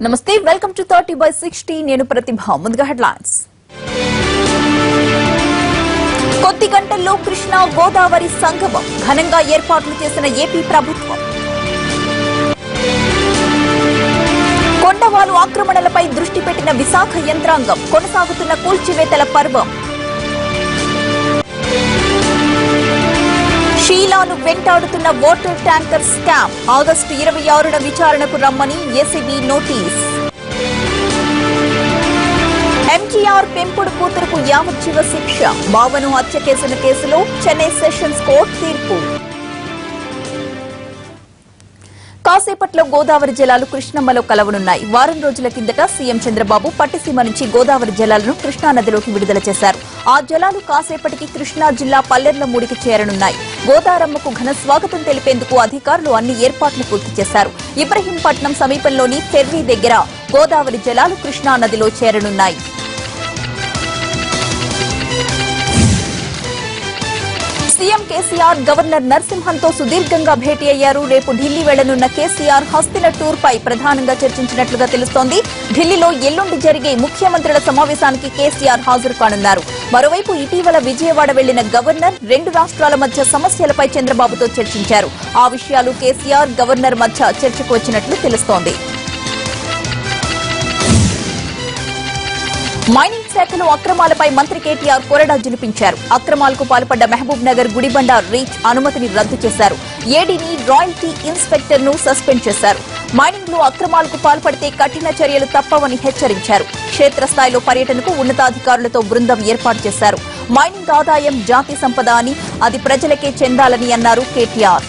నమస్తే welcome to thirty by sixty నేను ప్రతిభ ముందుగా హెడ్లైన్స్ కొద్ది గంటల్లో కృష్ణా గోదావరి సంగమం ఘనంగా ఏర్పాట్లు చేసిన ఏపీ ప్రభుత్వం కొండవాలు ఆక్రమణలపై దృష్టి పెట్టిన విశాఖ యంత్రాంగం కొనసాగుతున్న కూల్చివేతల పర్వం షీలాను వెంటాడుతున్న వాటర్ ట్యాంకర్ స్కామ్ ఆగస్టు ఇరవై ఆరున విచారణకు రమ్మని ఏసీబీ నోటీస్ ఎంజీఆర్ పెంపుడు కూతురుకు యావజ్జీవ శిక్ష బావను హత్య చేసిన కేసులో చెన్నై సెషన్స్ కోర్టు తీర్పు కాసేపట్లో గోదావరి జలాలు కృష్ణమ్మలో కలవనున్నాయి వారం రోజుల కిందట సీఎం చంద్రబాబు పట్టిసీమ నుంచి గోదావరి జలాలను కృష్ణా నదిలోకి విడుదల చేశారు ఆ జలాలు కాసేపటికి కృష్ణా జిల్లా పల్లెర్లమూడికి చేరనున్నాయి గోదారమ్మకు ఘన స్వాగతం తెలిపేందుకు అధికారులు అన్ని ఏర్పాట్లు పూర్తి చేశారు ఇబ్రహీంపట్నం సమీపంలోని ఫెర్రీ దగ్గర గోదావరి జలాలు కృష్ణా నదిలో చేరనున్నాయి సీఎం కేసీఆర్ గవర్నర్ నరసింహన్తో సుదీర్ఘంగా భేటీ అయ్యారు రేపు ఢిల్లీ వెళ్లనున్న కేసీఆర్ హస్తిన టూర్ పై ప్రధానంగా చర్చించినట్లుగా తెలుస్తోంది ఢిల్లీలో ఎల్లుండి జరిగే ముఖ్యమంత్రుల సమావేశానికి కేసీఆర్ హాజరు కానున్నారు మరోవైపు ఇటీవల విజయవాడ వెళ్లిన గవర్నర్ రెండు రాష్ట్రాల మధ్య సమస్యలపై చంద్రబాబుతో చర్చించారు ఆ విషయాలు కేసీఆర్ గవర్నర్ మధ్య చర్చకు వచ్చినట్లు తెలుస్తోంది మైనింగ్ శాఖలో అక్రమాలపై మంత్రి కేటీఆర్ కొరడా జులిపించారు అక్రమాలకు పాల్పడ్డ మహబూబ్ నగర్ గుడిబండ రీచ్ అనుమతిని రద్దు చేశారు ఏడీని రాయల్టీ ఇన్స్పెక్టర్ ను సస్పెండ్ చేశారు మైనింగ్ లో అక్రమాలకు పాల్పడితే కఠిన చర్యలు తప్పవని హెచ్చరించారు క్షేత్రస్థాయిలో పర్యటనకు ఉన్నతాధికారులతో బృందం ఏర్పాటు చేశారు మైనింగ్ ఆదాయం జాతి సంపద అని అది ప్రజలకే చెందాలని అన్నారు కేటీఆర్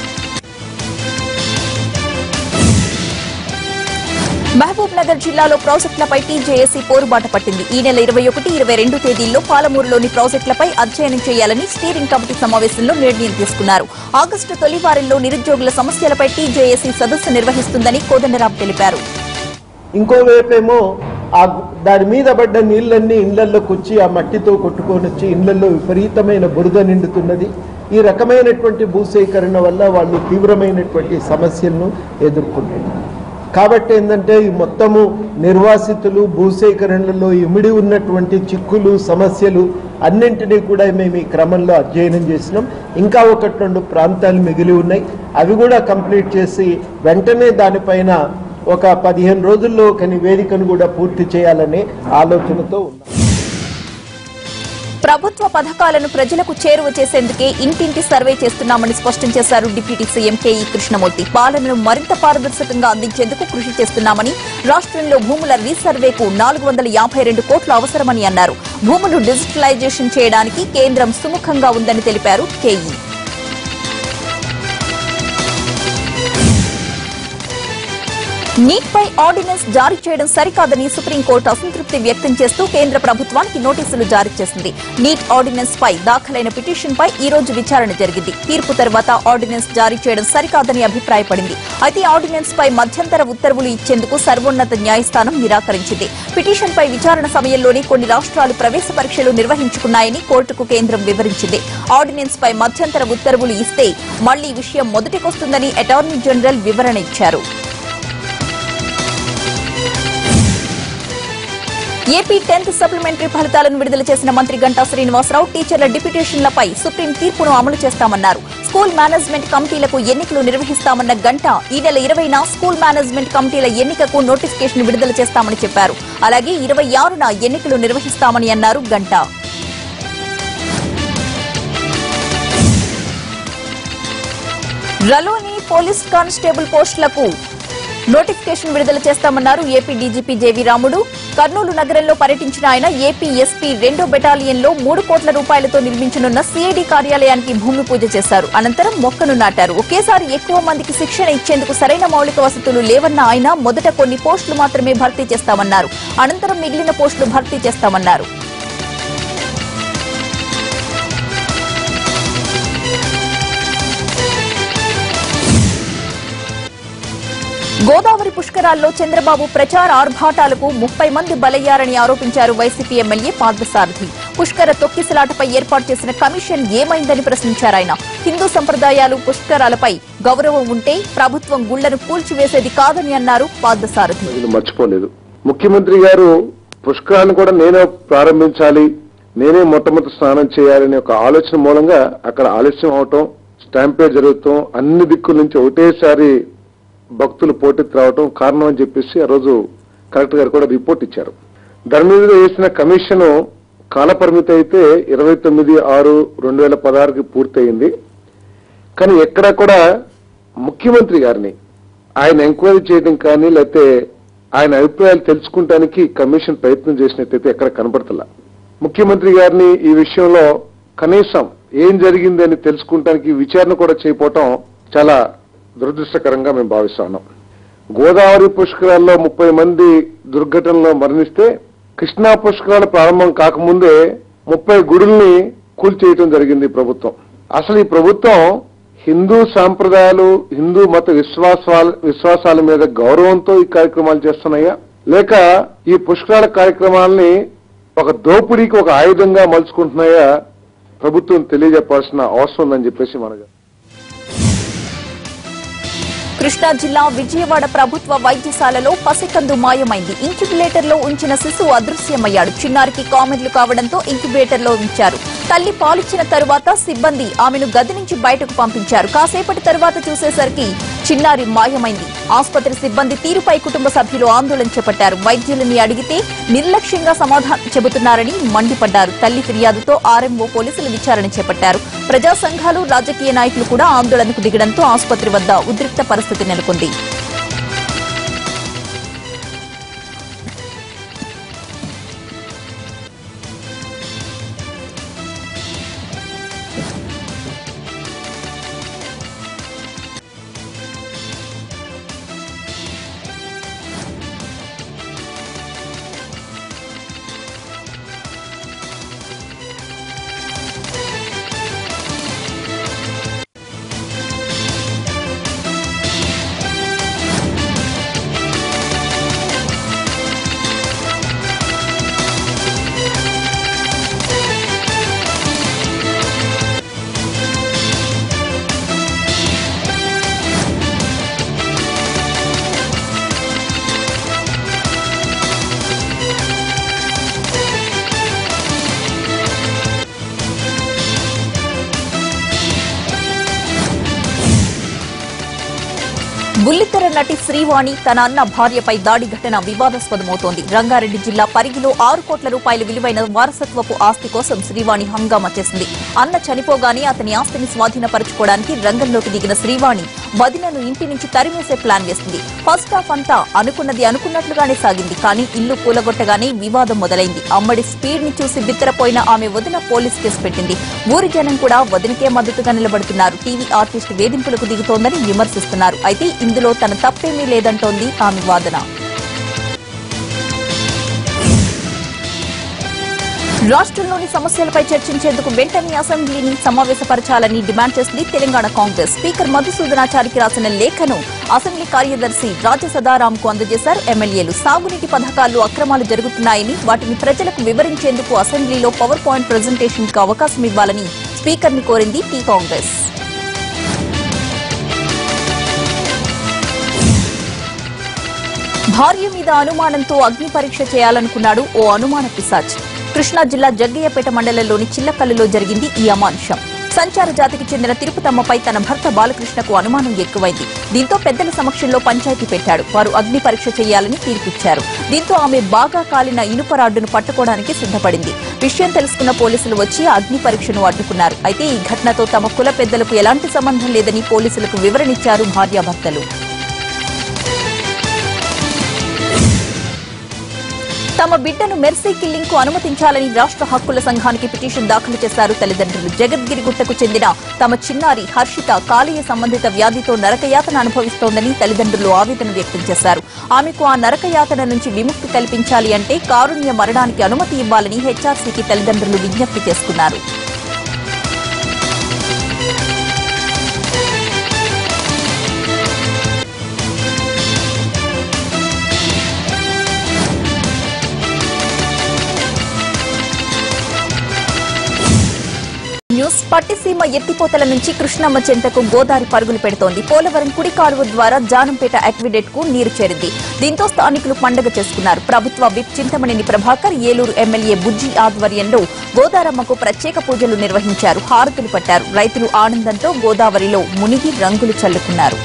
మహబూబ్ నగర్ జిల్లాలో ప్రాజెక్టులపై టీజేఏసీ పోరుబాట పట్టింది ఈ నెల ఇరవై ఒకటి ఇరవై రెండు తేదీల్లో పాలమూరులోని ప్రాజెక్టులపై అధ్యయనం చేయాలని స్టీరింగ్ కమిటీ సమావేశంలో నిర్ణయం తీసుకున్నారు ఆగస్టు తొలి వారంలో నిరుద్యోగుల సమస్యలపై టీజేఏసీ సదస్సు నిర్వహిస్తుందని కోదండరాం తెలిపారు ఇంకోవైపేమో ఆ దాని మీద పడ్డ నీళ్ళన్నీ ఇళ్లలోకి వచ్చి ఆ మట్టితో కొట్టుకొని వచ్చి ఇళ్లలో విపరీతమైన బురద నిండుతున్నది ఈ రకమైనటువంటి భూసేకరణ వల్ల వాళ్ళు తీవ్రమైనటువంటి సమస్యలను ఎదుర్కొంటున్నారు కాబట్టి ఏంటంటే ఈ మొత్తము నిర్వాసితులు భూసేకరణలో ఇమిడి ఉన్నటువంటి చిక్కులు సమస్యలు అన్నింటినీ కూడా మేము ఈ క్రమంలో అధ్యయనం చేసినాం ఇంకా ఒకటి రెండు ప్రాంతాలు మిగిలి ఉన్నాయి అవి కూడా కంప్లీట్ చేసి వెంటనే దానిపైన ఒక పదిహేను రోజుల్లో ఒక నివేదికను కూడా పూర్తి చేయాలనే ఆలోచనతో ఉన్నాం ప్రభుత్వ పథకాలను ప్రజలకు చేరువ చేసేందుకే ఇంటింటి సర్వే చేస్తున్నామని స్పష్టం చేశారు డిప్యూటీ సీఎం కేఈ కృష్ణమూర్తి పాలనను మరింత పారదర్శకంగా అందించేందుకు కృషి చేస్తున్నామని రాష్ట్రంలో భూముల రీసర్వేకు నాలుగు వందల యాభై రెండు కోట్లు అవసరమని అన్నారు భూములు డిజిటలైజేషన్ చేయడానికి కేంద్రం సుముఖంగా ఉందని తెలిపారు కేఈ నీట్ పై ఆర్డినెన్స్ జారీ చేయడం సరికాదని సుప్రీంకోర్టు అసంతృప్తి వ్యక్తం చేస్తూ కేంద్ర ప్రభుత్వానికి నోటీసులు జారీ చేసింది నీట్ ఆర్డినెన్స్ పై దాఖలైన పిటిషన్ పై ఈ రోజు విచారణ జరిగింది తీర్పు తర్వాత ఆర్డినెన్స్ జారీ చేయడం సరికాదని అభిప్రాయపడింది అయితే ఆర్డినెన్స్ పై మధ్యంతర ఉత్తర్వులు ఇచ్చేందుకు సర్వోన్నత న్యాయస్థానం నిరాకరించింది పిటిషన్ పై విచారణ సమయంలోనే కొన్ని రాష్ట్రాలు ప్రవేశ పరీక్షలు నిర్వహించుకున్నాయని కోర్టుకు కేంద్రం వివరించింది ఆర్డినెన్స్ పై మధ్యంతర ఉత్తర్వులు ఇస్తే మళ్లీ విషయం మొదటికొస్తుందని అటార్నీ జనరల్ వివరణ ఇచ్చారు ఏపీ టెన్త్ సప్లిమెంటరీ ఫలితాలను విడుదల చేసిన మంత్రి గంటా శ్రీనివాసరావు టీచర్ల డిప్యూటేషన్లపై సుప్రీం తీర్పును అమలు చేస్తామన్నారు స్కూల్ మేనేజ్మెంట్ కమిటీలకు ఎన్నికలు నిర్వహిస్తామన్న గంట ఈ నెల ఇరవైన స్కూల్ మేనేజ్మెంట్ కమిటీల ఎన్నికకు నోటిఫికేషన్ విడుదల చేస్తామని చెప్పారు అలాగే ఇరవై ఆరున ఎన్నికలు నిర్వహిస్తామని అన్నారు గంటా రలోని పోలీస్ కానిస్టేబుల్ పోస్టులకు నోటిఫికేషన్ విడుదల చేస్తామన్నారు ఏపీ డీజీపీ జేవీ రాముడు కర్నూలు నగరంలో పర్యటించిన ఆయన ఏపీ ఎస్పీ రెండో బెటాలియన్లో మూడు కోట్ల రూపాయలతో నిర్మించనున్న సిఐడి కార్యాలయానికి భూమి పూజ చేశారు అనంతరం మొక్కను నాటారు ఒకేసారి ఎక్కువ మందికి శిక్షణ ఇచ్చేందుకు సరైన మౌలిక వసతులు లేవన్న ఆయన మొదట కొన్ని పోస్టులు మాత్రమే భర్తీ చేస్తామన్నారు అనంతరం మిగిలిన పోస్టులు భర్తీ చేస్తామన్నారు గోదావరి పుష్కరాల్లో చంద్రబాబు ప్రచార ఆర్భాటాలకు ముప్పై మంది బలయ్యారని ఆరోపించారు వైసీపీ ఎమ్మెల్యే పార్థసారథి పుష్కర తొక్కిసలాటపై ఏర్పాటు చేసిన కమిషన్ ఏమైందని ప్రశ్నించారు ఆయన హిందూ సంప్రదాయాలు పుష్కరాలపై గౌరవం ఉంటే ప్రభుత్వం గుళ్లను కూల్చివేసేది కాదని అన్నారు పార్థసారథి ప్రజలు మర్చిపోలేదు ముఖ్యమంత్రి గారు పుష్కరాన్ని కూడా నేనే ప్రారంభించాలి నేనే మొట్టమొదటి స్నానం చేయాలనే ఒక ఆలోచన మూలంగా అక్కడ ఆలస్యం అవటం స్టాంపేడ్ జరుగుతాం అన్ని దిక్కుల నుంచి ఒకటేసారి భక్తులు పోటెత్తి రావటం కారణం అని చెప్పేసి ఆ రోజు కలెక్టర్ గారు కూడా రిపోర్ట్ ఇచ్చారు దాని మీద వేసిన కమిషన్ కాలపరిమితి అయితే ఇరవై తొమ్మిది ఆరు రెండు వేల పదహారుకి పూర్తయింది కానీ ఎక్కడా కూడా ముఖ్యమంత్రి గారిని ఆయన ఎంక్వైరీ చేయడం కానీ లేకపోతే ఆయన అభిప్రాయాలు తెలుసుకుంటానికి కమిషన్ ప్రయత్నం చేసినట్టయితే ఎక్కడ కనపడతలా ముఖ్యమంత్రి గారిని ఈ విషయంలో కనీసం ఏం జరిగింది అని తెలుసుకుంటానికి విచారణ కూడా చేయకపోవటం చాలా దురదృష్టకరంగా మేము భావిస్తా ఉన్నాం గోదావరి పుష్కరాల్లో ముప్పై మంది దుర్ఘటనలో మరణిస్తే కృష్ణా పుష్కరాలు ప్రారంభం కాకముందే ముప్పై గుడుల్ని కూల్చేయటం జరిగింది ఈ ప్రభుత్వం అసలు ఈ ప్రభుత్వం హిందూ సాంప్రదాయాలు హిందూ మత విశ్వాసాల విశ్వాసాల మీద గౌరవంతో ఈ కార్యక్రమాలు చేస్తున్నాయా లేక ఈ పుష్కరాల కార్యక్రమాలని ఒక దోపిడీకి ఒక ఆయుధంగా మలుచుకుంటున్నాయా ప్రభుత్వం తెలియజెప్పాల్సిన అవసరం ఉందని చెప్పేసి మనకు కృష్ణా జిల్లా విజయవాడ ప్రభుత్వ వైద్యశాలలో పసికందు మాయమైంది ఇంక్యుబులేటర్ లో ఉంచిన శిశువు అదృశ్యమయ్యాడు చిన్నారికి కామెంట్లు కావడంతో ఇంక్యుబేటర్ లో ఉంచారు తల్లి పాలిచ్చిన తరువాత సిబ్బంది ఆమెను గది నుంచి బయటకు పంపించారు కాసేపటి తరువాత చూసేసరికి చిన్నారి మాయమైంది ఆసుపత్రి సిబ్బంది తీరుపై కుటుంబ సభ్యులు ఆందోళన చేపట్టారు వైద్యులని అడిగితే నిర్లక్ష్యంగా సమాధానం చెబుతున్నారని మండిపడ్డారు తల్లి ఫిర్యాదుతో ఆర్ఎంఓ పోలీసులు విచారణ చేపట్టారు ప్రజా సంఘాలు రాజకీయ నాయకులు కూడా ఆందోళనకు దిగడంతో ఆసుపత్రి వద్ద ఉద్రిక్త పరిస్థితి నెలకొంది బుల్లితెర నటి శ్రీవాణి తన అన్న భార్యపై దాడి ఘటన వివాదాస్పదమవుతోంది రంగారెడ్డి జిల్లా పరిగిలో ఆరు కోట్ల రూపాయల విలువైన వారసత్వపు ఆస్తి కోసం శ్రీవాణి హంగామా చేసింది అన్న చనిపోగానే అతని ఆస్తిని స్వాధీనపరచుకోవడానికి రంగంలోకి దిగిన శ్రీవాణి వదినను ఇంటి నుంచి తరిమేసే ప్లాన్ వేసింది ఫస్ట్ హాఫ్ అంతా అనుకున్నది అనుకున్నట్లుగానే సాగింది కానీ ఇల్లు కూలగొట్టగానే వివాదం మొదలైంది అమ్మడి స్పీడ్ ని చూసి బిత్తరపోయిన ఆమె వదిన పోలీస్ కేసు పెట్టింది ఊరి జనం కూడా వదినకే మద్దతుగా నిలబడుతున్నారు టీవీ ఆర్టిస్ట్ వేధింపులకు దిగుతోందని విమర్శిస్తున్నారు అయితే ఇందులో తన తప్పేమీ లేదంటోంది ఆమె వాదన రాష్ట్రంలోని సమస్యలపై చర్చించేందుకు వెంటనే అసెంబ్లీని సమావేశపరచాలని డిమాండ్ చేసింది తెలంగాణ కాంగ్రెస్ స్పీకర్ మధుసూదనాచారికి రాసిన లేఖను అసెంబ్లీ కార్యదర్శి రాజసదారాంకు అందజేశారు ఎమ్మెల్యేలు సాగునీటి పథకాల్లో అక్రమాలు జరుగుతున్నాయని వాటిని ప్రజలకు వివరించేందుకు అసెంబ్లీలో పవర్ పాయింట్ ప్రజెంటేషన్ కు అవకాశం ఇవ్వాలని స్పీకర్ ని కోరింది టీ కాంగ్రెస్ భార్య మీద అనుమానంతో అగ్ని పరీక్ష చేయాలనుకున్నాడు ఓ అనుమాన పిశాచ్ కృష్ణా జిల్లా జగ్గయ్యపేట మండలంలోని చిల్లకల్లులో జరిగింది ఈ అమానుషం సంచార జాతికి చెందిన తిరుపతమ్మపై తన భర్త బాలకృష్ణకు అనుమానం ఎక్కువైంది దీంతో పెద్దల సమక్షంలో పంచాయతీ పెట్టాడు వారు అగ్ని పరీక్ష చేయాలని తీర్పిచ్చారు దీంతో ఆమె బాగా కాలిన ఇనుప రాడ్డును పట్టుకోవడానికి సిద్ధపడింది విషయం తెలుసుకున్న పోలీసులు వచ్చి ఆ అగ్ని పరీక్షను అడ్డుకున్నారు అయితే ఈ ఘటనతో తమ కుల పెద్దలకు ఎలాంటి సంబంధం లేదని పోలీసులకు వివరణిచ్చారు భార్యాభర్తలు తమ బిడ్డను మెర్సీ కిల్లింగ్ కు అనుమతించాలని రాష్ట్ర హక్కుల సంఘానికి పిటిషన్ దాఖలు చేశారు తల్లిదండ్రులు జగద్గిరిగుట్టకు చెందిన తమ చిన్నారి హర్షిత కాలేయ సంబంధిత వ్యాధితో నరకయాతన అనుభవిస్తోందని తల్లిదండ్రులు ఆవేదన వ్యక్తం చేశారు ఆమెకు ఆ నరకయాతన నుంచి విముక్తి కల్పించాలి అంటే కారుణ్య మరణానికి అనుమతి ఇవ్వాలని హెచ్ఆర్సీకి తల్లిదండ్రులు విజ్ఞప్తి చేసుకున్నారు పట్టిసీమ ఎత్తిపోతల నుంచి కృష్ణమ్మ చెంతకు గోదావరి పరుగులు పెడుతోంది పోలవరం కుడి కాలువ ద్వారా జానంపేట అక్విడెట్ కు నీరు చేరింది దీంతో స్థానికులు పండగ చేసుకున్నారు ప్రభుత్వ విప్ చింతమణిని ప్రభాకర్ ఏలూరు ఎమ్మెల్యే బుజ్జి ఆధ్వర్యంలో గోదారమ్మకు ప్రత్యేక పూజలు నిర్వహించారు హారతులు పట్టారు రైతులు ఆనందంతో గోదావరిలో మునిగి రంగులు చల్లుకున్నారు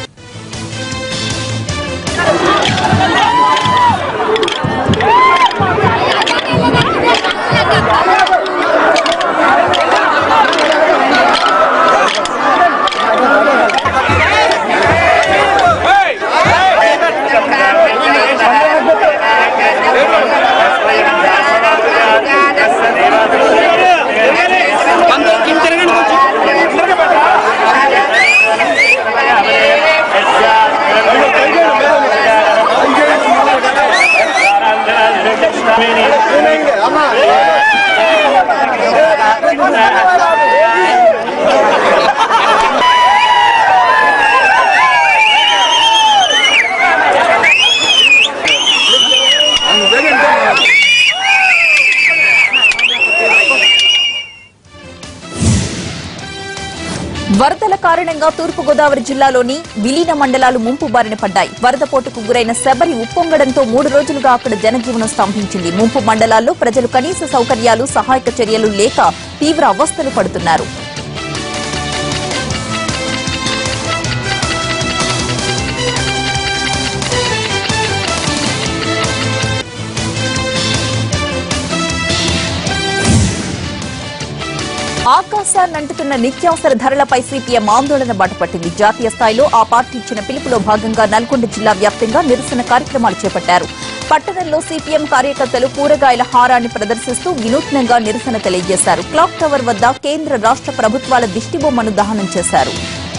వరదల కారణంగా తూర్పుగోదావరి జిల్లాలోని విలీన మండలాలు ముంపు బారిన పడ్డాయి వరద పోటుకు గురైన శబరి ఉప్పొంగడంతో మూడు రోజులుగా అక్కడ జనజీవనం స్తంభించింది ముంపు మండలాల్లో ప్రజలు కనీస సౌకర్యాలు సహాయక చర్యలు లేక తీవ్ర అవస్థలు పడుతున్నారు ఆకాశాన్ని అంటుతున్న నిత్యావసర ధరలపై సిపిఎం ఆందోళన బాటపట్టింది జాతీయ స్థాయిలో ఆ పార్టీ ఇచ్చిన పిలుపులో భాగంగా నల్గొండ జిల్లా వ్యాప్తంగా నిరసన కార్యక్రమాలు చేపట్టారు పట్టణంలో సిపిఎం కార్యకర్తలు కూరగాయల హారాన్ని ప్రదర్శిస్తూ వినూత్నంగా నిరసన తెలియజేశారు క్లాక్ టవర్ వద్ద కేంద్ర రాష్ట్ర ప్రభుత్వాల దిష్టిబొమ్మను దహనం చేశారు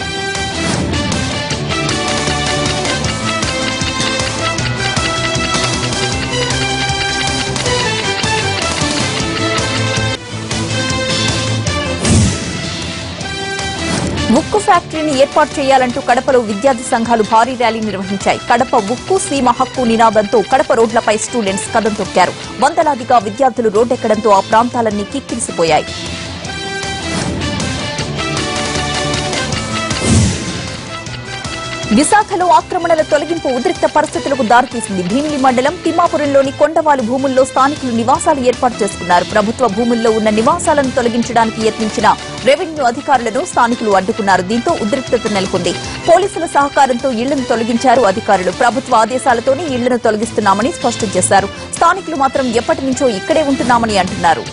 ఉక్కు ఫ్యాక్టరీని ఏర్పాటు చేయాలంటూ కడపలో విద్యార్థి సంఘాలు భారీ ర్యాలీ నిర్వహించాయి కడప ఉక్కు సీమ హక్కు నినాదంతో కడప రోడ్లపై స్టూడెంట్స్ కదం తొక్కారు వందలాదిగా విద్యార్థులు రోడ్డెక్కడంతో ఆ ప్రాంతాలన్నీ కిక్కిరిసిపోయాయి విశాఖలో ఆక్రమణల తొలగింపు ఉద్రిక్త పరిస్థితులకు దారితీసింది భీమిలి మండలం తిమ్మాపురంలోని కొండవాలు భూముల్లో స్థానికులు నివాసాలు ఏర్పాటు చేసుకున్నారు ప్రభుత్వ భూముల్లో ఉన్న నివాసాలను తొలగించడానికి యత్నించిన రెవెన్యూ అధికారులను స్థానికులు అడ్డుకున్నారు దీంతో ఉద్రిక్తత నెలకొంది పోలీసుల సహకారంతో ఇళ్లను తొలగించారు అధికారులు ప్రభుత్వ ఆదేశాలతోనే ఇళ్లను తొలగిస్తున్నామని స్పష్టం చేశారు స్థానికులు మాత్రం ఎప్పటి నుంచో ఇక్కడే ఉంటున్నామని అంటున్నారు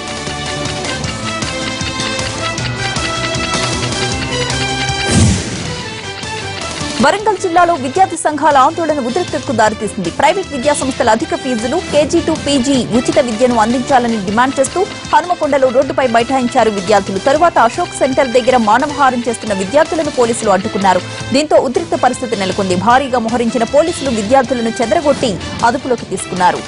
వరంగల్ జిల్లాలో విద్యార్థి సంఘాల ఆందోళన ఉద్రిక్తతకు దారితీసింది ప్రైవేట్ విద్యా సంస్థల అధిక ఫీజులు కేజీ టు పీజీ ఉచిత విద్యను అందించాలని డిమాండ్ చేస్తూ హనుమకొండలో రోడ్డుపై బైఠాయించారు విద్యార్థులు తరువాత అశోక్ సెంటర్ దగ్గర మానవహారం చేస్తున్న విద్యార్థులను పోలీసులు అడ్డుకున్నారు దీంతో ఉద్రిక్త పరిస్థితి నెలకొంది భారీగా మోహరించిన పోలీసులు విద్యార్థులను చెదరగొట్టి అదుపులోకి తీసుకున్నారు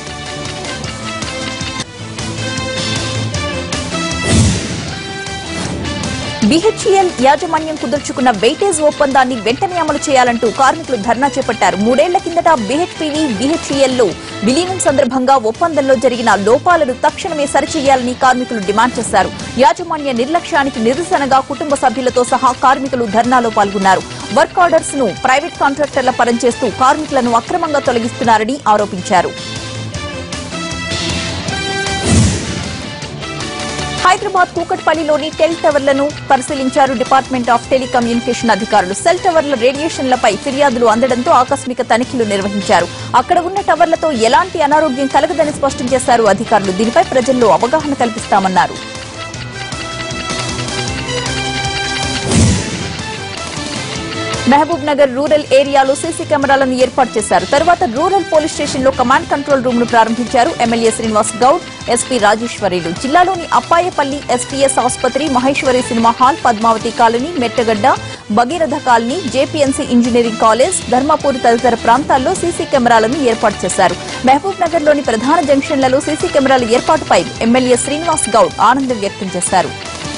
బీహెచ్ఈఎల్ యాజమాన్యం కుదుర్చుకున్న వెయిటేజ్ ఒప్పందాన్ని వెంటనే అమలు చేయాలంటూ కార్మికులు ధర్నా చేపట్టారు మూడేళ్ల కిందట బీహెచ్పీవీ బీహెచ్ఈఎల్ లో విలీనం సందర్భంగా ఒప్పందంలో జరిగిన లోపాలను తక్షణమే సరిచేయాలని కార్మికులు డిమాండ్ చేశారు యాజమాన్య నిర్లక్ష్యానికి నిరసనగా కుటుంబ సభ్యులతో సహా కార్మికులు ధర్నాలో పాల్గొన్నారు వర్క్ ఆర్డర్స్ ను ప్రైవేట్ కాంట్రాక్టర్ల పరంచేస్తూ కార్మికులను అక్రమంగా తొలగిస్తున్నారని ఆరోపించారు హైదరాబాద్ కూకట్పల్లిలోని టెల్ టవర్లను పరిశీలించారు డిపార్ట్మెంట్ ఆఫ్ టెలికమ్యూనికేషన్ అధికారులు సెల్ టవర్ల రేడియేషన్లపై ఫిర్యాదులు అందడంతో ఆకస్మిక తనిఖీలు నిర్వహించారు అక్కడ ఉన్న టవర్లతో ఎలాంటి అనారోగ్యం కలగదని స్పష్టం చేశారు అధికారులు దీనిపై ప్రజల్లో అవగాహన కల్పిస్తామన్నారు మహబూబ్ నగర్ రూరల్ ఏరియాలో సీసీ కెమెరాలను ఏర్పాటు చేశారు తర్వాత రూరల్ పోలీస్ స్టేషన్ లో కమాండ్ కంట్రోల్ రూమ్ ను ప్రారంభించారు ఎమ్మెల్యే శ్రీనివాస్ గౌడ్ ఎస్పీ రాజేశ్వరిలు జిల్లాలోని అప్పాయపల్లి ఎస్పీఎస్ ఆసుపత్రి Maheshwari cinema hall Padmavathi colony Mettugadda Bhagiratha colony JPNC engineering college Dharmapur తదితర ప్రాంతాల్లో సీసీ కెమెరాలను ఏర్పాటు చేశారు మహబూబ్ నగర్ లోని ప్రధాన జంక్షన్లలో సీసీ కెమెరాల ఏర్పాటుపై ఎమ్మెల్యే శ్రీనివాస్ గౌడ్ ఆనందం వ్యక్తం చేశారు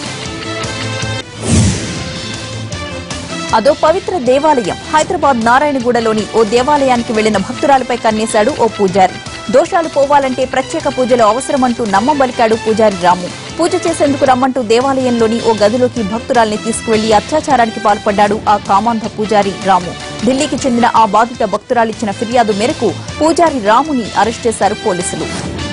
అదో పవిత్ర దేవాలయం హైదరాబాద్ నారాయణగూడలోని ఓ దేవాలయానికి వెళ్లిన భక్తురాలపై కన్నేశాడు ఓ పూజారి దోషాలు పోవాలంటే ప్రత్యేక పూజలు అవసరమంటూ నమ్మబలికాడు పూజారి రాము పూజ చేసేందుకు రమ్మంటూ దేవాలయంలోని ఓ గదిలోకి భక్తురాల్ని తీసుకువెళ్లి అత్యాచారానికి పాల్పడ్డాడు ఆ కామాంధ పూజారి రాము ఢిల్లీకి చెందిన ఆ బాధిత భక్తురాలిచ్చిన ఫిర్యాదు మేరకు పూజారి రాముని అరెస్ట్ చేశారు పోలీసులు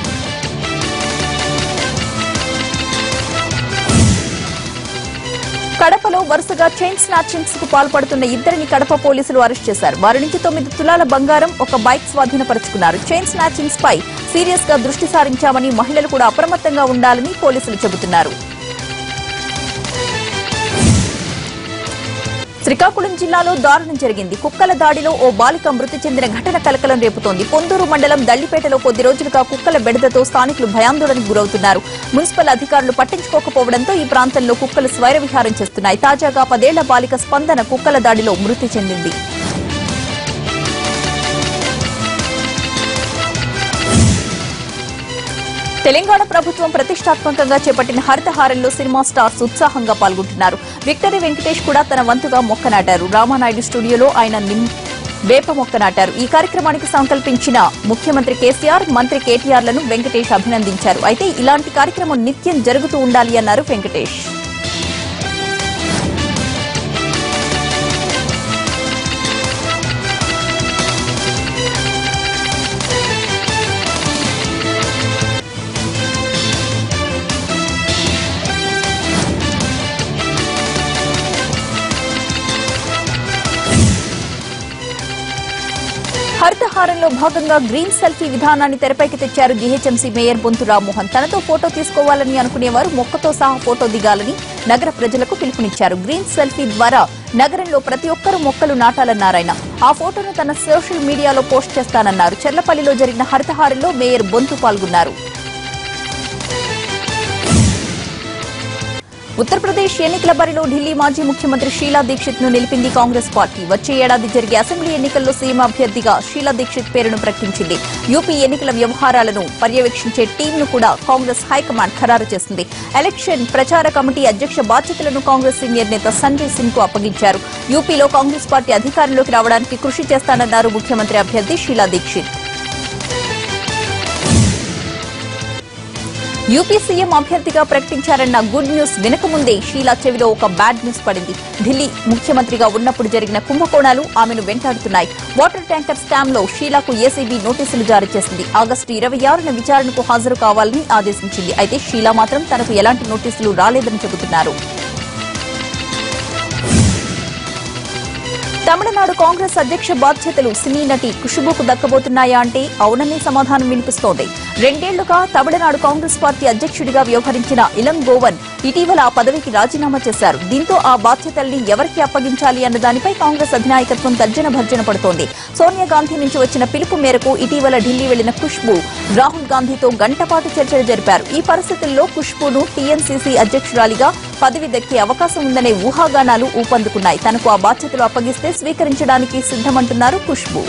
కడపలో వరుసగా చైన్ స్నాచింగ్స్ కు పాల్పడుతున్న ఇద్దరిని కడప పోలీసులు అరెస్ట్ చేశారు వారి నుంచి తొమ్మిది తులాల బంగారం ఒక బైక్ స్వాధీనపరుచుకున్నారు చైన్ స్నాచింగ్స్ పై సీరియస్ గా దృష్టి సారించామని మహిళలు కూడా అప్రమత్తంగా ఉండాలని పోలీసులు చెబుతున్నారు శ్రీకాకుళం జిల్లాలో దారుణం జరిగింది కుక్కల దాడిలో ఓ బాలిక మృతి చెందిన ఘటన కలకలం రేపుతోంది పొందూరు మండలం దళ్లిపేటలో కొద్ది రోజులుగా కుక్కల బెడదతో స్థానికులు భయాందోళనకు గురవుతున్నారు మున్సిపల్ అధికారులు పట్టించుకోకపోవడంతో ఈ ప్రాంతంలో కుక్కలు స్వైర విహారం చేస్తున్నాయి తాజాగా పదేళ్ల బాలిక స్పందన కుక్కల దాడిలో మృతి చెందింది తెలంగాణ ప్రభుత్వం ప్రతిష్టాత్మకంగా చేపట్టిన హరితహారంలో సినిమా స్టార్స్ ఉత్సాహంగా పాల్గొంటున్నారు విక్టరీ వెంకటేష్ కూడా తన వంతుగా మొక్క నాటారు రామానాయుడు స్టూడియోలో ఆయన నిమ్ వేప మొక్క నాటారు ఈ కార్యక్రమానికి సంకల్పించిన ముఖ్యమంత్రి కేసీఆర్ మంత్రి కేటీఆర్లను వెంకటేష్ అభినందించారు అయితే ఇలాంటి కార్యక్రమం నిత్యం జరుగుతూ ఉండాలి అన్నారు వెంకటేష్ హరితహారంలో భాగంగా గ్రీన్ సెల్ఫీ విధానాన్ని తెరపైకి తెచ్చారు జీహెచ్ఎంసీ మేయర్ బొంతు రామ్మోహన్ తనతో ఫోటో తీసుకోవాలని అనుకునేవారు మొక్కతో సహా ఫోటో దిగాలని నగర ప్రజలకు పిలుపునిచ్చారు గ్రీన్ సెల్ఫీ ద్వారా నగరంలో ప్రతి ఒక్కరూ మొక్కలు నాటాలన్నారాయన ఆ ఫోటోను తన సోషల్ మీడియాలో పోస్ట్ చేస్తానన్నారు చెర్లపల్లిలో జరిగిన హరితహారంలో మేయర్ బొంతు పాల్గొన్నారు ఉత్తరప్రదేశ్ ఎన్నికల బరిలో ఢిల్లీ మాజీ ముఖ్యమంత్రి షీలా దీక్షిత్ ను నిలిపింది కాంగ్రెస్ పార్టీ వచ్చే ఏడాది జరిగే అసెంబ్లీ ఎన్నికల్లో సీఎం అభ్యర్థిగా షీలా దీక్షిత్ పేరును ప్రకటించింది యూపీ ఎన్నికల వ్యవహారాలను పర్యవేక్షించే టీంను కూడా కాంగ్రెస్ హైకమాండ్ ఖరారు చేసింది ఎలక్షన్ ప్రచార కమిటీ అధ్యక్ష బాధ్యతలను కాంగ్రెస్ సీనియర్ నేత సంజయ్ సింగ్ కు అప్పగించారు యూపీలో కాంగ్రెస్ పార్టీ అధికారంలోకి రావడానికి కృషి చేస్తానన్నారు ముఖ్యమంత్రి అభ్యర్థి షీలా దీక్షిత్ యూపీ సీఎం అభ్యర్థిగా ప్రకటించారన్న గుడ్ న్యూస్ వినకముందే షీలా చెవిలో ఒక బ్యాడ్ న్యూస్ పడింది ఢిల్లీ ముఖ్యమంత్రిగా ఉన్నప్పుడు జరిగిన కుంభకోణాలు ఆమెను వెంటాడుతున్నాయి వాటర్ ట్యాంకర్ స్కామ్ లో షీలాకు ఏసీబీ నోటీసులు జారీ చేసింది ఆగస్టు ఇరవై ఆరున విచారణకు హాజరు కావాలని ఆదేశించింది అయితే షీలా మాత్రం తనకు ఎలాంటి నోటీసులు రాలేదని చెబుతున్నారు తమిళనాడు కాంగ్రెస్ అధ్యక్ష బాధ్యతలు సినీ నటి ఖుషుబుకు దక్కబోతున్నాయా అంటే అవుననే సమాధానం వినిపిస్తోంది రెండేళ్లుగా తమిళనాడు కాంగ్రెస్ పార్టీ అధ్యక్షుడిగా వ్యవహరించిన ఇలం గోవన్ ఇటీవల ఆ పదవికి రాజీనామా చేశారు దీంతో ఆ బాధ్యతల్ని ఎవరికి అప్పగించాలి అన్న దానిపై కాంగ్రెస్ అధినాయకత్వం తర్జన భర్జన పడుతోంది సోనియా గాంధీ నుంచి వచ్చిన పిలుపు మేరకు ఇటీవల ఢిల్లీ వెళ్లిన ఖుష్బు రాహుల్ గాంధీతో గంటపాటు చర్చలు జరిపారు ఈ పరిస్థితుల్లో ఖుష్బును టీఎన్సీసీ అధ్యక్షురాలిగా పదవి దక్కే అవకాశం ఉందనే ఊహాగానాలు ఊపందుకున్నాయి తనకు ఆ బాధ్యతలు అప్పగిస్తే స్వీకరించడానికి సిద్దమంటున్నారు ఖుష్బు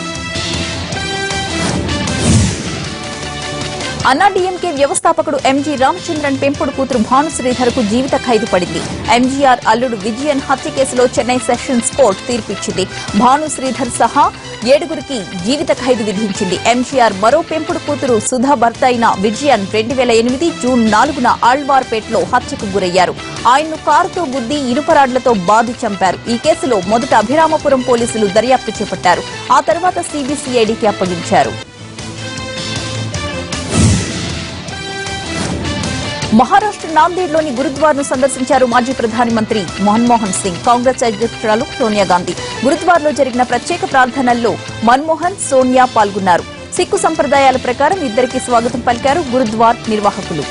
అన్నాడీఎంకే వ్యవస్థాపకుడు ఎంజీ రామచంద్రన్ పెంపుడు కూతురు భానుశ్రీధర్ కు జీవిత ఖైదు పడింది ఎంజీఆర్ అల్లుడు విజయన్ హత్య కేసులో చెన్నై సెషన్స్ కోర్టు తీర్పిచ్చింది భానుశ్రీధర్ సహా ఏడుగురికి జీవిత ఖైదు విధించింది ఎంజీఆర్ మరో పెంపుడు కూతురు సుధా భర్త అయిన విజయన్ రెండు వేల ఎనిమిది జూన్ నాలుగున ఆళ్వార్పేటలో హత్యకు గురయ్యారు ఆయన్ను కారుతో గుద్ది ఇనుపరాడ్లతో బాధి చంపారు ఈ కేసులో మొదట అభిరామపురం పోలీసులు దర్యాప్తు చేపట్టారు ఆ తర్వాత సీబీసీఐడికి అప్పగించారు మహారాష్ట్ర నాందేడ్లోని గురుద్వార్ను సందర్శించారు మాజీ ప్రధాని మంత్రి మన్మోహన్ సింగ్ కాంగ్రెస్ అధ్యక్షురాలు సోనియా గాంధీ గురుద్వార్లో జరిగిన ప్రత్యేక ప్రార్థనల్లో మన్మోహన్ సోనియా పాల్గొన్నారు సిక్కు సంప్రదాయాల ప్రకారం ఇద్దరికి స్వాగతం పలికారు గురుద్వార్ నిర్వాహకులు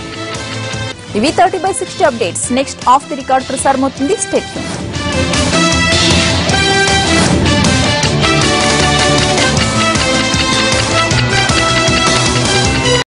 ఇవి thirty by sixty updates next off the record ప్రసారం అవుతుంది స్టేట్